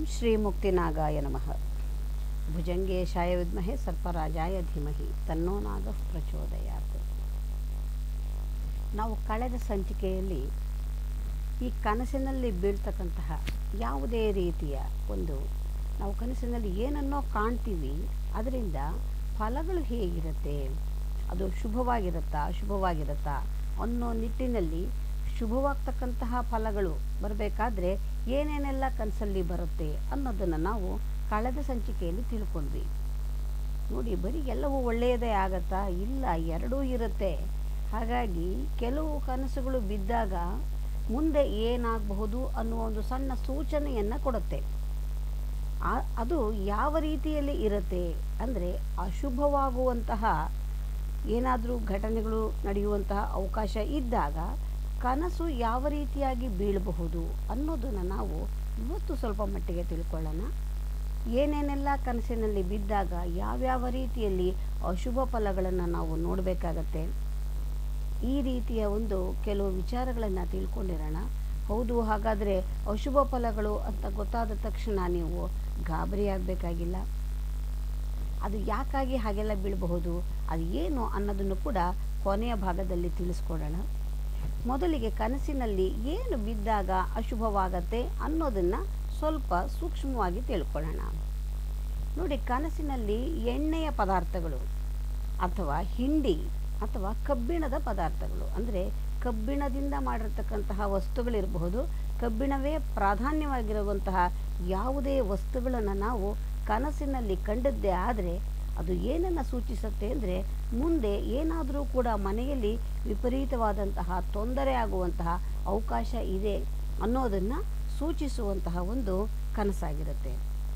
ಶ್ರೀ ಮುಕ್ತಿನಾಗಾಯ ನಮಃ ಭುಜಂಗೇಶಾಯ ವಿದ್ಮಹೆ ಸರ್ಪರಾಜಾಯ ಧೀಮಹಿ ತನ್ನೋ ನಾಗ ಪ್ರಚೋದಯಾತ್ ನಾವು ಕಳೆದ ಸಂಚಿಕೆಯಲ್ಲಿ ಈ ಕನಸಿನಲ್ಲಿ ಬೀಳ್ತಕ್ಕಂತಹ ಯಾವುದೇ ರೀತಿಯ ಒಂದು ನಾವು ಕನಸಿನಲ್ಲಿ ಏನನ್ನೋ ಕಾಣ್ತೀವಿ ಅದರಿಂದ ಫಲಗಳು ಹೇಗಿರುತ್ತೆ ಅದು ಶುಭವಾಗಿರುತ್ತಾ ಅಶುಭವಾಗಿರುತ್ತಾ ಅನ್ನೋ ನಿಟ್ಟಿನಲ್ಲಿ ಶುಭವಾಗ್ತಕ್ಕಂತಹ ಫಲಗಳು ಬರಬೇಕಾದ್ರೆ ಏನೇನೆಲ್ಲ ಕನಸಲ್ಲಿ ಬರುತ್ತೆ ಅನ್ನೋದನ್ನು ನಾವು ಕಳೆದ ಸಂಚಿಕೆಯಲ್ಲಿ ತಿಳ್ಕೊಂಡ್ವಿ ನೋಡಿ ಬರೀ ಎಲ್ಲವೂ ಒಳ್ಳೆಯದೇ ಆಗತ್ತಾ ಇಲ್ಲ ಎರಡೂ ಇರುತ್ತೆ ಹಾಗಾಗಿ ಕೆಲವು ಕನಸುಗಳು ಬಿದ್ದಾಗ ಮುಂದೆ ಏನಾಗಬಹುದು ಅನ್ನುವ ಒಂದು ಸಣ್ಣ ಸೂಚನೆಯನ್ನು ಕೊಡುತ್ತೆ ಆ- ಅದು ಯಾವ ರೀತಿಯಲ್ಲಿ ಇರುತ್ತೆ ಅಂದರೆ ಅಶುಭವಾಗುವಂತಹ ಏನಾದರೂ ಘಟನೆಗಳು ನಡೆಯುವಂತಹ ಅವಕಾಶ ಇದ್ದಾಗ ಕನಸು ಯಾವ ರೀತಿಯಾಗಿ ಬೀಳಬಹುದು ಅನ್ನೋದನ್ನು ನಾವು ಇವತ್ತು ಸ್ವಲ್ಪ ಮಟ್ಟಿಗೆ ತಿಳ್ಕೊಳ್ಳೋಣ ಏನೇನೆಲ್ಲ ಕನಸಿನಲ್ಲಿ ಬಿದ್ದಾಗ ಯಾವ್ಯಾವ ರೀತಿಯಲ್ಲಿ ಅಶುಭ ಫಲಗಳನ್ನು ನಾವು ನೋಡಬೇಕಾಗತ್ತೆ ಈ ರೀತಿಯ ಒಂದು ಕೆಲವು ವಿಚಾರಗಳನ್ನು ತಿಳ್ಕೊಂಡಿರೋಣ ಹೌದು ಹಾಗಾದರೆ ಅಶುಭ ಫಲಗಳು ಅಂತ ಗೊತ್ತಾದ ತಕ್ಷಣ ನೀವು ಗಾಬರಿ ಆಗಬೇಕಾಗಿಲ್ಲ ಅದು ಯಾಕಾಗಿ ಹಾಗೆಲ್ಲ ಬೀಳಬಹುದು ಅದು ಏನು ಅನ್ನೋದನ್ನು ಕೂಡ ಕೊನೆಯ ಭಾಗದಲ್ಲಿ ತಿಳಿಸ್ಕೊಡೋಣ ಮೊದಲಿಗೆ ಕನಸಿನಲ್ಲಿ ಏನು ಬಿದ್ದಾಗ ಅಶುಭವಾಗತ್ತೆ ಅನ್ನೋದನ್ನು ಸ್ವಲ್ಪ ಸೂಕ್ಷ್ಮವಾಗಿ ತಿಳ್ಕೊಳ್ಳೋಣ ನೋಡಿ ಕನಸಿನಲ್ಲಿ ಎಣ್ಣೆಯ ಪದಾರ್ಥಗಳು ಅಥವಾ ಹಿಂಡಿ ಅಥವಾ ಕಬ್ಬಿಣದ ಪದಾರ್ಥಗಳು ಅಂದರೆ ಕಬ್ಬಿಣದಿಂದ ಮಾಡಿರ್ತಕ್ಕಂತಹ ವಸ್ತುಗಳಿರಬಹುದು ಕಬ್ಬಿಣವೇ ಪ್ರಾಧಾನ್ಯವಾಗಿರುವಂತಹ ಯಾವುದೇ ವಸ್ತುಗಳನ್ನು ನಾವು ಕನಸಿನಲ್ಲಿ ಕಂಡದ್ದೇ ಆದರೆ ಅದು ಏನನ್ನು ಸೂಚಿಸುತ್ತೆ ಅಂದರೆ ಮುಂದೆ ಏನಾದರೂ ಕೂಡ ಮನೆಯಲ್ಲಿ ವಿಪರೀತವಾದಂತಹ ತೊಂದರೆ ಆಗುವಂತಹ ಅವಕಾಶ ಇದೆ ಅನ್ನೋದನ್ನು ಸೂಚಿಸುವಂತಹ ಒಂದು ಕನಸಾಗಿರುತ್ತೆ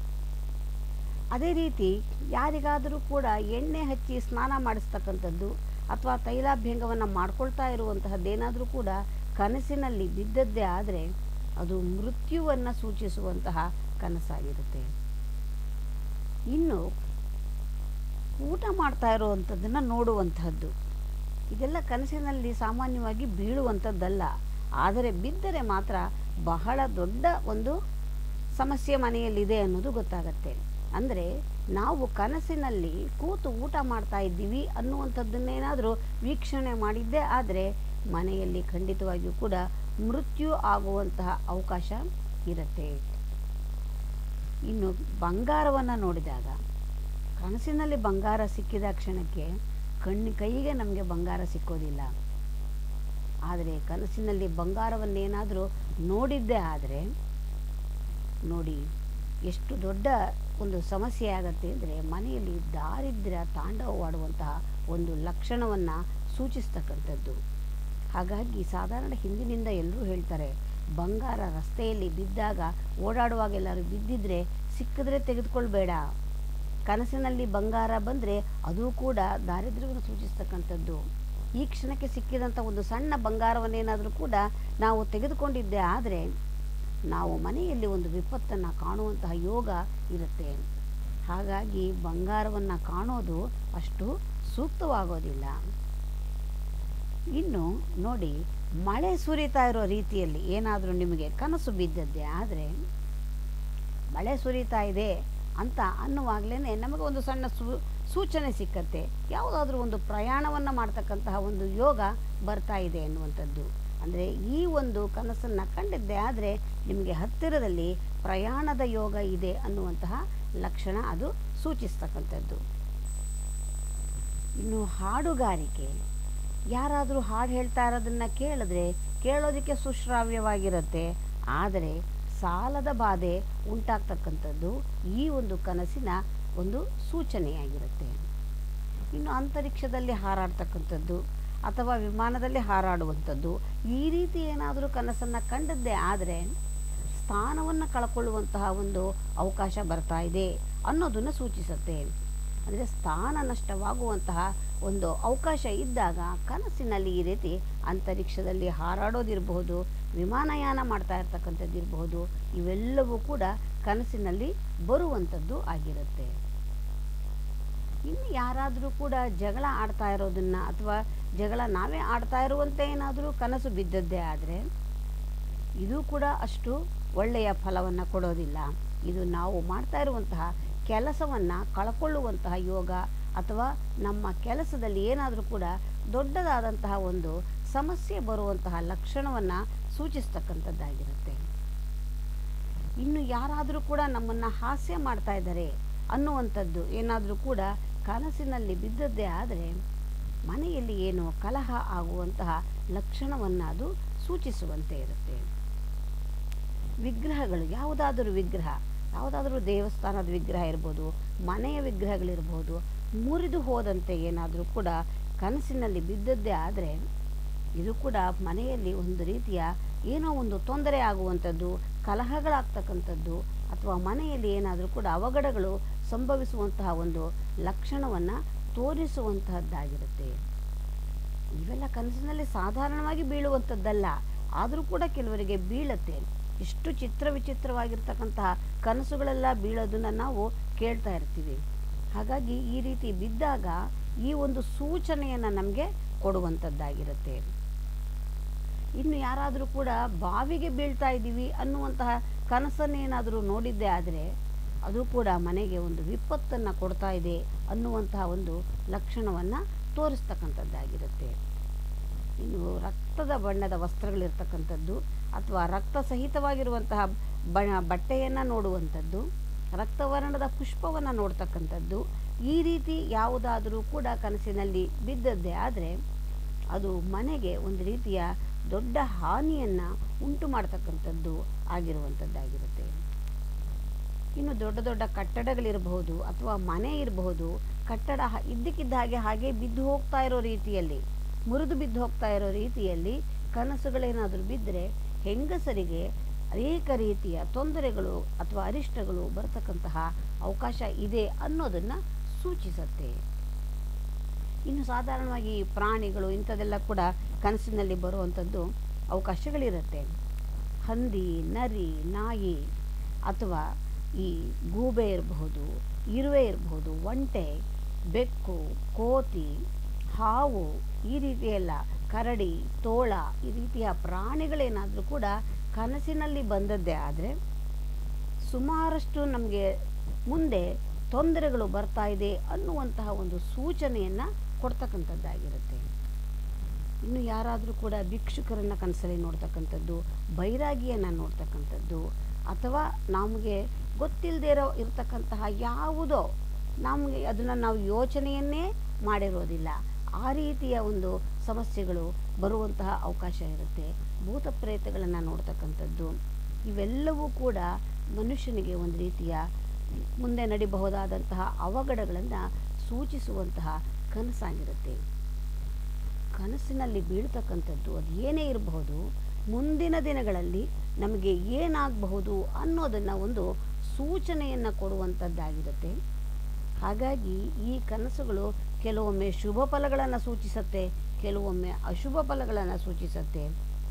ಅದೇ ರೀತಿ ಯಾರಿಗಾದರೂ ಕೂಡ ಎಣ್ಣೆ ಹಚ್ಚಿ ಸ್ನಾನ ಮಾಡಿಸ್ತಕ್ಕಂಥದ್ದು ಅಥವಾ ತೈಲಾಭ್ಯಂಗವನ್ನು ಮಾಡ್ಕೊಳ್ತಾ ಇರುವಂತಹದ್ದೇನಾದರೂ ಕೂಡ ಕನಸಿನಲ್ಲಿ ಬಿದ್ದದ್ದೇ ಆದರೆ ಅದು ಮೃತ್ಯುವನ್ನು ಸೂಚಿಸುವಂತಹ ಕನಸಾಗಿರುತ್ತೆ ಇನ್ನು ಊಟ ಮಾಡ್ತಾ ಇರುವಂಥದ್ದನ್ನು ನೋಡುವಂತಹದ್ದು ಇದೆಲ್ಲ ಕನಸಿನಲ್ಲಿ ಸಾಮಾನ್ಯವಾಗಿ ಬೀಳುವಂಥದ್ದಲ್ಲ ಆದರೆ ಬಿದ್ದರೆ ಮಾತ್ರ ಬಹಳ ದೊಡ್ಡ ಒಂದು ಸಮಸ್ಯೆ ಮನೆಯಲ್ಲಿದೆ ಅನ್ನೋದು ಗೊತ್ತಾಗತ್ತೆ ಅಂದರೆ ನಾವು ಕನಸಿನಲ್ಲಿ ಕೂತು ಊಟ ಮಾಡ್ತಾ ಇದ್ದೀವಿ ಅನ್ನುವಂಥದ್ದನ್ನೇನಾದರೂ ವೀಕ್ಷಣೆ ಮಾಡಿದ್ದೇ ಆದರೆ ಮನೆಯಲ್ಲಿ ಖಂಡಿತವಾಗಿಯೂ ಕೂಡ ಮೃತ್ಯು ಆಗುವಂತಹ ಅವಕಾಶ ಇರುತ್ತೆ ಇನ್ನು ಬಂಗಾರವನ್ನು ನೋಡಿದಾಗ ಕನಸಿನಲ್ಲಿ ಬಂಗಾರ ಸಿಕ್ಕಿದ ಕ್ಷಣಕ್ಕೆ ಕಣ್ಣು ಕೈಗೆ ನಮಗೆ ಬಂಗಾರ ಸಿಕ್ಕೋದಿಲ್ಲ ಆದರೆ ಕನಸಿನಲ್ಲಿ ಬಂಗಾರವನ್ನೇನಾದರೂ ನೋಡಿದ್ದೇ ಆದರೆ ನೋಡಿ ಎಷ್ಟು ದೊಡ್ಡ ಒಂದು ಸಮಸ್ಯೆ ಆಗತ್ತೆ ಅಂದರೆ ಮನೆಯಲ್ಲಿ ದಾರಿದ್ರ್ಯ ತಾಂಡವವಾಡುವಂತಹ ಒಂದು ಲಕ್ಷಣವನ್ನು ಸೂಚಿಸ್ತಕ್ಕಂಥದ್ದು ಹಾಗಾಗಿ ಸಾಧಾರಣ ಹಿಂದಿನಿಂದ ಎಲ್ಲರೂ ಹೇಳ್ತಾರೆ ಬಂಗಾರ ರಸ್ತೆಯಲ್ಲಿ ಬಿದ್ದಾಗ ಓಡಾಡುವಾಗ ಎಲ್ಲರೂ ಬಿದ್ದಿದ್ರೆ ಸಿಕ್ಕಿದ್ರೆ ತೆಗೆದುಕೊಳ್ಬೇಡ ಕನಸಿನಲ್ಲಿ ಬಂಗಾರ ಬಂದರೆ ಅದು ಕೂಡ ದಾರಿದ್ರ್ಯವನ್ನು ಸೂಚಿಸ್ತಕ್ಕಂಥದ್ದು ಈ ಕ್ಷಣಕ್ಕೆ ಸಿಕ್ಕಿದಂಥ ಒಂದು ಸಣ್ಣ ಬಂಗಾರವನ್ನೇನಾದರೂ ಕೂಡ ನಾವು ತೆಗೆದುಕೊಂಡಿದ್ದೇ ಆದರೆ ನಾವು ಮನೆಯಲ್ಲಿ ಒಂದು ವಿಪತ್ತನ್ನು ಕಾಣುವಂತಹ ಯೋಗ ಇರುತ್ತೆ ಹಾಗಾಗಿ ಬಂಗಾರವನ್ನು ಕಾಣೋದು ಅಷ್ಟು ಸೂಕ್ತವಾಗೋದಿಲ್ಲ ಇನ್ನು ನೋಡಿ ಮಳೆ ಸುರಿತಾ ಇರೋ ರೀತಿಯಲ್ಲಿ ಏನಾದರೂ ನಿಮಗೆ ಕನಸು ಬಿದ್ದದ್ದೇ ಆದರೆ ಮಳೆ ಸುರಿತಾ ಇದೆ ಅಂತ ಅನ್ನುವಾಗಲೇ ನಮಗೆ ಒಂದು ಸಣ್ಣ ಸೂ ಸೂಚನೆ ಸಿಕ್ಕತ್ತೆ ಯಾವುದಾದ್ರೂ ಒಂದು ಪ್ರಯಾಣವನ್ನು ಮಾಡ್ತಕ್ಕಂತಹ ಒಂದು ಯೋಗ ಬರ್ತಾ ಇದೆ ಎನ್ನುವಂಥದ್ದು ಅಂದರೆ ಈ ಒಂದು ಕನಸನ್ನು ಕಂಡಿದ್ದೆ ಆದರೆ ನಿಮಗೆ ಹತ್ತಿರದಲ್ಲಿ ಪ್ರಯಾಣದ ಯೋಗ ಇದೆ ಅನ್ನುವಂತಹ ಲಕ್ಷಣ ಅದು ಸೂಚಿಸ್ತಕ್ಕಂಥದ್ದು ಇನ್ನು ಹಾಡುಗಾರಿಕೆ ಯಾರಾದರೂ ಹಾಡು ಹೇಳ್ತಾ ಇರೋದನ್ನು ಕೇಳಿದ್ರೆ ಕೇಳೋದಕ್ಕೆ ಸುಶ್ರಾವ್ಯವಾಗಿರುತ್ತೆ ಆದರೆ ಸಾಲದ ಬಾಧೆ ಉಂಟಾಗ್ತಕ್ಕಂಥದ್ದು ಈ ಒಂದು ಕನಸಿನ ಒಂದು ಸೂಚನೆಯಾಗಿರುತ್ತೆ ಇನ್ನು ಅಂತರಿಕ್ಷದಲ್ಲಿ ಹಾರಾಡ್ತಕ್ಕಂಥದ್ದು ಅಥವಾ ವಿಮಾನದಲ್ಲಿ ಹಾರಾಡುವಂಥದ್ದು ಈ ರೀತಿ ಏನಾದರೂ ಕನಸನ್ನು ಕಂಡದ್ದೇ ಆದರೆ ಸ್ಥಾನವನ್ನು ಕಳ್ಕೊಳ್ಳುವಂತಹ ಒಂದು ಅವಕಾಶ ಬರ್ತಾ ಇದೆ ಅನ್ನೋದನ್ನು ಸೂಚಿಸುತ್ತೆ ಅಂದರೆ ಸ್ಥಾನ ನಷ್ಟವಾಗುವಂತಹ ಒಂದು ಅವಕಾಶ ಇದ್ದಾಗ ಕನಸಿನಲ್ಲಿ ಈ ರೀತಿ ಅಂತರಿಕ್ಷದಲ್ಲಿ ಹಾರಾಡೋದಿರಬಹುದು ವಿಮಾನಯಾನ ಮಾಡ್ತಾ ಇರ್ತಕ್ಕಂಥದ್ದು ಇರಬಹುದು ಇವೆಲ್ಲವೂ ಕೂಡ ಕನಸಿನಲ್ಲಿ ಬರುವಂಥದ್ದು ಆಗಿರುತ್ತೆ ಇನ್ನು ಯಾರಾದರೂ ಕೂಡ ಜಗಳ ಆಡ್ತಾ ಇರೋದನ್ನು ಅಥವಾ ಜಗಳ ನಾವೇ ಆಡ್ತಾ ಇರುವಂತೆ ಏನಾದರೂ ಕನಸು ಬಿದ್ದದ್ದೇ ಆದರೆ ಇದು ಕೂಡ ಅಷ್ಟು ಒಳ್ಳೆಯ ಫಲವನ್ನು ಕೊಡೋದಿಲ್ಲ ಇದು ನಾವು ಮಾಡ್ತಾ ಇರುವಂತಹ ಕೆಲಸವನ್ನು ಕಳ್ಕೊಳ್ಳುವಂತಹ ಯೋಗ ಅಥವಾ ನಮ್ಮ ಕೆಲಸದಲ್ಲಿ ಏನಾದರೂ ಕೂಡ ದೊಡ್ಡದಾದಂತಹ ಒಂದು ಸಮಸ್ಯೆ ಬರುವಂತಹ ಲಕ್ಷಣವನ್ನು ಸೂಚಿಸ್ತಕ್ಕಂಥದ್ದಾಗಿರುತ್ತೆ ಇನ್ನು ಯಾರಾದರೂ ಕೂಡ ನಮ್ಮನ್ನು ಹಾಸ್ಯ ಮಾಡ್ತಾ ಇದ್ದಾರೆ ಅನ್ನುವಂಥದ್ದು ಏನಾದರೂ ಕೂಡ ಕನಸಿನಲ್ಲಿ ಬಿದ್ದದ್ದೇ ಆದರೆ ಮನೆಯಲ್ಲಿ ಏನು ಕಲಹ ಆಗುವಂತಹ ಲಕ್ಷಣವನ್ನು ಅದು ಸೂಚಿಸುವಂತೆ ಇರುತ್ತೆ ವಿಗ್ರಹಗಳು ಯಾವುದಾದರೂ ವಿಗ್ರಹ ಯಾವುದಾದ್ರೂ ದೇವಸ್ಥಾನದ ವಿಗ್ರಹ ಇರ್ಬೋದು ಮನೆಯ ವಿಗ್ರಹಗಳಿರ್ಬೋದು ಮುರಿದು ಹೋದಂತೆ ಏನಾದರೂ ಕೂಡ ಕನಸಿನಲ್ಲಿ ಬಿದ್ದದ್ದೇ ಆದರೆ ಇದು ಕೂಡ ಮನೆಯಲ್ಲಿ ಒಂದು ರೀತಿಯ ಏನೋ ಒಂದು ತೊಂದರೆ ಆಗುವಂಥದ್ದು ಕಲಹಗಳಾಗ್ತಕ್ಕಂಥದ್ದು ಅಥವಾ ಮನೆಯಲ್ಲಿ ಏನಾದರೂ ಕೂಡ ಅವಘಡಗಳು ಸಂಭವಿಸುವಂತಹ ಒಂದು ಲಕ್ಷಣವನ್ನು ತೋರಿಸುವಂತಹದ್ದಾಗಿರುತ್ತೆ ಇವೆಲ್ಲ ಕನಸಿನಲ್ಲಿ ಸಾಧಾರಣವಾಗಿ ಬೀಳುವಂಥದ್ದಲ್ಲ ಆದರೂ ಕೂಡ ಕೆಲವರಿಗೆ ಬೀಳತ್ತೆ ಇಷ್ಟು ಚಿತ್ರ ವಿಚಿತ್ರವಾಗಿರ್ತಕ್ಕಂತಹ ಕನಸುಗಳೆಲ್ಲ ಬೀಳೋದನ್ನು ನಾವು ಕೇಳ್ತಾ ಇರ್ತೀವಿ ಹಾಗಾಗಿ ಈ ರೀತಿ ಬಿದ್ದಾಗ ಈ ಒಂದು ಸೂಚನೆಯನ್ನು ನಮಗೆ ಕೊಡುವಂಥದ್ದಾಗಿರುತ್ತೆ ಇನ್ನು ಯಾರಾದರೂ ಕೂಡ ಬಾವಿಗೆ ಬೀಳ್ತಾ ಇದ್ದೀವಿ ಅನ್ನುವಂತಹ ಕನಸನ್ನೇನಾದರೂ ನೋಡಿದ್ದೇ ಆದರೆ ಅದು ಕೂಡ ಮನೆಗೆ ಒಂದು ವಿಪತ್ತನ್ನು ಕೊಡ್ತಾ ಇದೆ ಅನ್ನುವಂತಹ ಒಂದು ಲಕ್ಷಣವನ್ನು ತೋರಿಸ್ತಕ್ಕಂಥದ್ದಾಗಿರುತ್ತೆ ಇನ್ನು ರಕ್ತದ ಬಣ್ಣದ ವಸ್ತ್ರಗಳಿರ್ತಕ್ಕಂಥದ್ದು ಅಥವಾ ರಕ್ತ ಸಹಿತವಾಗಿರುವಂತಹ ಬಣ ಬಟ್ಟೆಯನ್ನು ನೋಡುವಂಥದ್ದು ರಕ್ತವರ್ಣದ ಪುಷ್ಪವನ್ನು ನೋಡ್ತಕ್ಕಂಥದ್ದು ಈ ರೀತಿ ಯಾವುದಾದರೂ ಕೂಡ ಕನಸಿನಲ್ಲಿ ಬಿದ್ದದ್ದೇ ಆದರೆ ಅದು ಮನೆಗೆ ಒಂದು ರೀತಿಯ ದೊಡ್ಡ ಹಾನಿಯನ್ನು ಉಂಟು ಮಾಡ್ತಕ್ಕಂಥದ್ದು ಆಗಿರುವಂಥದ್ದಾಗಿರುತ್ತೆ ಇನ್ನು ದೊಡ್ಡ ದೊಡ್ಡ ಕಟ್ಟಡಗಳಿರಬಹುದು ಅಥವಾ ಮನೆ ಇರಬಹುದು ಕಟ್ಟಡ ಹ- ಇದ್ದಕ್ಕಿದ್ದ ಹಾಗೆ ಹಾಗೆ ಬಿದ್ದು ಹೋಗ್ತಾ ಇರೋ ರೀತಿಯಲ್ಲಿ ಮುರಿದು ಬಿದ್ದು ಹೋಗ್ತಾ ಇರೋ ರೀತಿಯಲ್ಲಿ ಕನಸುಗಳೇನಾದರೂ ಬಿದ್ದರೆ ಹೆಂಗಸರಿಗೆ ಅನೇಕ ರೀತಿಯ ತೊಂದರೆಗಳು ಅಥವಾ ಅರಿಷ್ಟಗಳು ಬರತಕ್ಕಂತಹ ಅವಕಾಶ ಇದೆ ಅನ್ನೋದನ್ನು ಸೂಚಿಸುತ್ತೆ ಇನ್ನು ಸಾಧಾರಣವಾಗಿ ಪ್ರಾಣಿಗಳು ಇಂಥದ್ದೆಲ್ಲ ಕೂಡ ಕನಸಿನಲ್ಲಿ ಬರುವಂಥದ್ದು ಅವಕಾಶಗಳಿರುತ್ತೆ ಹಂದಿ ನರಿ ನಾಯಿ ಅಥವಾ ಈ ಗೂಬೆ ಇರಬಹುದು ಇರುವೆ ಇರಬಹುದು ಒಂಟೆ ಬೆಕ್ಕು ಕೋತಿ ಹಾವು ಈ ರೀತಿಯೆಲ್ಲ ಕರಡಿ ತೋಳ ಈ ರೀತಿಯ ಪ್ರಾಣಿಗಳೇನಾದರೂ ಕೂಡ ಕನಸಿನಲ್ಲಿ ಬಂದದ್ದೇ ಆದರೆ ಸುಮಾರಷ್ಟು ನಮಗೆ ಮುಂದೆ ತೊಂದರೆಗಳು ಬರ್ತಾ ಇದೆ ಅನ್ನುವಂತಹ ಒಂದು ಸೂಚನೆಯನ್ನು ಕೊಡ್ತಕ್ಕಂಥದ್ದಾಗಿರುತ್ತೆ ಇನ್ನು ಯಾರಾದರೂ ಕೂಡ ಭಿಕ್ಷುಕರನ್ನು ಕನಸಲ್ಲಿ ನೋಡ್ತಕ್ಕಂಥದ್ದು ಬೈರಾಗಿಯನ್ನು ನೋಡ್ತಕ್ಕಂಥದ್ದು ಅಥವಾ ನಮಗೆ ಗೊತ್ತಿಲ್ಲದೆ ಇರೋ ಇರತಕ್ಕಂತಹ ಯಾವುದೋ ನಮಗೆ ಅದನ್ನು ನಾವು ಯೋಚನೆಯನ್ನೇ ಮಾಡಿರೋದಿಲ್ಲ ಆ ರೀತಿಯ ಒಂದು ಸಮಸ್ಯೆಗಳು ಬರುವಂತಹ ಅವಕಾಶ ಇರುತ್ತೆ ಭೂತ ಪ್ರೇತಗಳನ್ನು ನೋಡ್ತಕ್ಕಂಥದ್ದು ಇವೆಲ್ಲವೂ ಕೂಡ ಮನುಷ್ಯನಿಗೆ ಒಂದು ರೀತಿಯ ಮುಂದೆ ನಡಿಬಹುದಾದಂತಹ ಅವಘಡಗಳನ್ನು ಸೂಚಿಸುವಂತಹ ಕನಸಾಗಿರುತ್ತೆ ಕನಸಿನಲ್ಲಿ ಬೀಳ್ತಕ್ಕಂಥದ್ದು ಅದು ಏನೇ ಇರಬಹುದು ಮುಂದಿನ ದಿನಗಳಲ್ಲಿ ನಮಗೆ ಏನಾಗಬಹುದು ಅನ್ನೋದನ್ನು ಒಂದು ಸೂಚನೆಯನ್ನು ಕೊಡುವಂಥದ್ದಾಗಿರುತ್ತೆ ಹಾಗಾಗಿ ಈ ಕನಸುಗಳು ಕೆಲವೊಮ್ಮೆ ಶುಭ ಫಲಗಳನ್ನು ಸೂಚಿಸುತ್ತೆ ಕೆಲವೊಮ್ಮೆ ಅಶುಭ ಫಲಗಳನ್ನು ಸೂಚಿಸುತ್ತೆ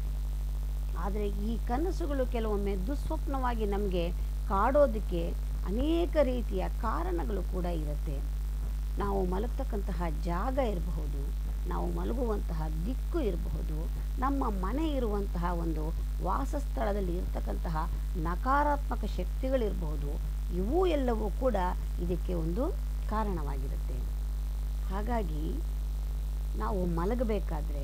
ಆದರೆ ಈ ಕನಸುಗಳು ಕೆಲವೊಮ್ಮೆ ದುಸ್ವಪ್ನವಾಗಿ ನಮಗೆ ಕಾಡೋದಕ್ಕೆ ಅನೇಕ ರೀತಿಯ ಕಾರಣಗಳು ಕೂಡ ಇರುತ್ತೆ ನಾವು ಮಲಗ್ತಕ್ಕಂತಹ ಜಾಗ ಇರಬಹುದು ನಾವು ಮಲಗುವಂತಹ ದಿಕ್ಕು ಇರಬಹುದು ನಮ್ಮ ಮನೆ ಇರುವಂತಹ ಒಂದು ವಾಸಸ್ಥಳದಲ್ಲಿ ಇರತಕ್ಕಂತಹ ನಕಾರಾತ್ಮಕ ಶಕ್ತಿಗಳಿರಬಹುದು ಇವು ಎಲ್ಲವೂ ಕೂಡ ಇದಕ್ಕೆ ಒಂದು ಕಾರಣವಾಗಿರುತ್ತೆ ಹಾಗಾಗಿ ನಾವು ಮಲಗಬೇಕಾದ್ರೆ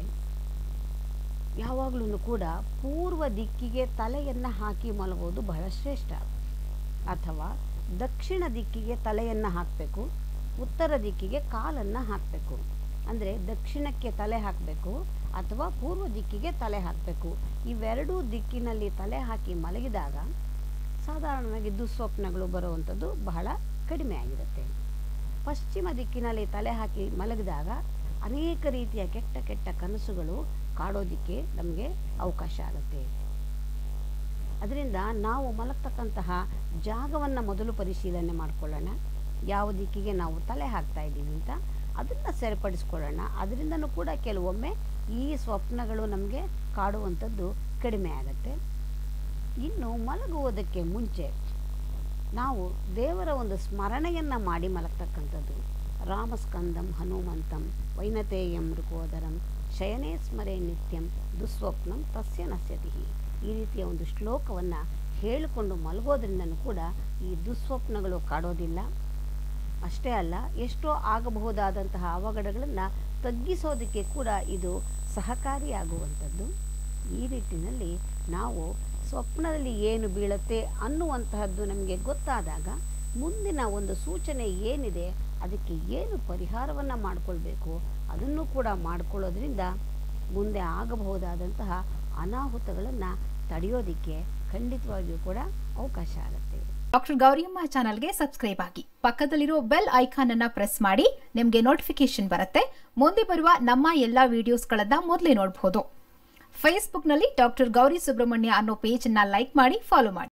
ಯಾವಾಗಲೂ ಕೂಡ ಪೂರ್ವ ದಿಕ್ಕಿಗೆ ತಲೆಯನ್ನು ಹಾಕಿ ಮಲಗೋದು ಬಹಳ ಶ್ರೇಷ್ಠ ಅಥವಾ ದಕ್ಷಿಣ ದಿಕ್ಕಿಗೆ ತಲೆಯನ್ನು ಹಾಕಬೇಕು ಉತ್ತರ ದಿಕ್ಕಿಗೆ ಕಾಲನ್ನು ಹಾಕಬೇಕು ಅಂದರೆ ದಕ್ಷಿಣಕ್ಕೆ ತಲೆ ಹಾಕಬೇಕು ಅಥವಾ ಪೂರ್ವ ದಿಕ್ಕಿಗೆ ತಲೆ ಹಾಕಬೇಕು ಇವೆರಡೂ ದಿಕ್ಕಿನಲ್ಲಿ ತಲೆ ಹಾಕಿ ಮಲಗಿದಾಗ ಸಾಧಾರಣವಾಗಿ ದುಸ್ವಪ್ನಗಳು ಬರುವಂಥದ್ದು ಬಹಳ ಕಡಿಮೆ ಆಗಿರುತ್ತೆ ಪಶ್ಚಿಮ ದಿಕ್ಕಿನಲ್ಲಿ ತಲೆ ಹಾಕಿ ಮಲಗಿದಾಗ ಅನೇಕ ರೀತಿಯ ಕೆಟ್ಟ ಕೆಟ್ಟ ಕನಸುಗಳು ಕಾಡೋದಿಕ್ಕೆ ನಮಗೆ ಅವಕಾಶ ಆಗುತ್ತೆ ಅದರಿಂದ ನಾವು ಮಲಗ್ತಕ್ಕಂತಹ ಜಾಗವನ್ನು ಮೊದಲು ಪರಿಶೀಲನೆ ಮಾಡಿಕೊಳ್ಳೋಣ ಯಾವ ದಿಕ್ಕಿಗೆ ನಾವು ತಲೆ ಹಾಕ್ತಾ ಇದ್ದೀವಿ ಅಂತ ಅದನ್ನು ಸರಿಪಡಿಸ್ಕೊಳ್ಳೋಣ ಅದರಿಂದನೂ ಕೂಡ ಕೆಲವೊಮ್ಮೆ ಈ ಸ್ವಪ್ನಗಳು ನಮಗೆ ಕಾಡುವಂಥದ್ದು ಕಡಿಮೆ ಆಗುತ್ತೆ ಇನ್ನು ಮಲಗುವುದಕ್ಕೆ ಮುಂಚೆ ನಾವು ದೇವರ ಒಂದು ಸ್ಮರಣೆಯನ್ನು ಮಾಡಿ ಮಲಗ್ತಕ್ಕಂಥದ್ದು ರಾಮಸ್ಕಂದಂ ಹನುಮಂತಂ ವೈನತೇಯಂ ಮೃಗೋದರಂ ಶಯನೇ ಸ್ಮರೆ ನಿತ್ಯಂ ದುಸ್ವಪ್ನಂ ತಸ್ಯ ನಶ್ಯತಿ ಈ ರೀತಿಯ ಒಂದು ಶ್ಲೋಕವನ್ನು ಹೇಳಿಕೊಂಡು ಮಲಗೋದ್ರಿಂದನೂ ಕೂಡ ಈ ದುಸ್ವಪ್ನಗಳು ಕಾಡೋದಿಲ್ಲ ಅಷ್ಟೇ ಅಲ್ಲ ಎಷ್ಟೋ ಆಗಬಹುದಾದಂತಹ ಅವಘಡಗಳನ್ನು ತಗ್ಗಿಸೋದಕ್ಕೆ ಕೂಡ ಇದು ಸಹಕಾರಿಯಾಗುವಂಥದ್ದು ಈ ನಿಟ್ಟಿನಲ್ಲಿ ನಾವು ಸ್ವಪ್ನದಲ್ಲಿ ಏನು ಬೀಳುತ್ತೆ ಅನ್ನುವಂತಹದ್ದು ನಮಗೆ ಗೊತ್ತಾದಾಗ ಮುಂದಿನ ಒಂದು ಸೂಚನೆ ಏನಿದೆ ಅದಕ್ಕೆ ಏನು ಪರಿಹಾರವನ್ನು ಮಾಡಿಕೊಳ್ಬೇಕು ಅದನ್ನು ಕೂಡ ಮಾಡಿಕೊಳ್ಳೋದ್ರಿಂದ ಮುಂದೆ ಆಗಬಹುದಾದಂತಹ ಅನಾಹುತಗಳನ್ನು ತಡೆಯೋದಕ್ಕೆ ಖಂಡಿತವಾಗಿಯೂ ಕೂಡ ಅವಕಾಶ ಆಗುತ್ತೆ ಡಾಕ್ಟರ್ ಗೌರಿಯಮ್ಮ ಚಾನಲ್ಗೆ ಸಬ್ಸ್ಕ್ರೈಬ್ ಆಗಿ ಪಕ್ಕದಲ್ಲಿರೋ ಬೆಲ್ ಐಕಾನ್ ಅನ್ನ ಪ್ರೆಸ್ ಮಾಡಿ ನಿಮಗೆ ನೋಟಿಫಿಕೇಶನ್ ಬರುತ್ತೆ ಮುಂದೆ ಬರುವ ನಮ್ಮ ಎಲ್ಲಾ ವಿಡಿಯೋಸ್ಗಳನ್ನ ಮೊದಲೇ ನೋಡಬಹುದು ಫೇಸ್ಬುಕ್ನಲ್ಲಿ ಡಾಕ್ಟರ್ ಗೌರಿ ಸುಬ್ರಹ್ಮಣ್ಯ ಅನ್ನೋ ಪೇಜ್ ಅನ್ನ ಲೈಕ್ ಮಾಡಿ ಫಾಲೋ ಮಾಡಿ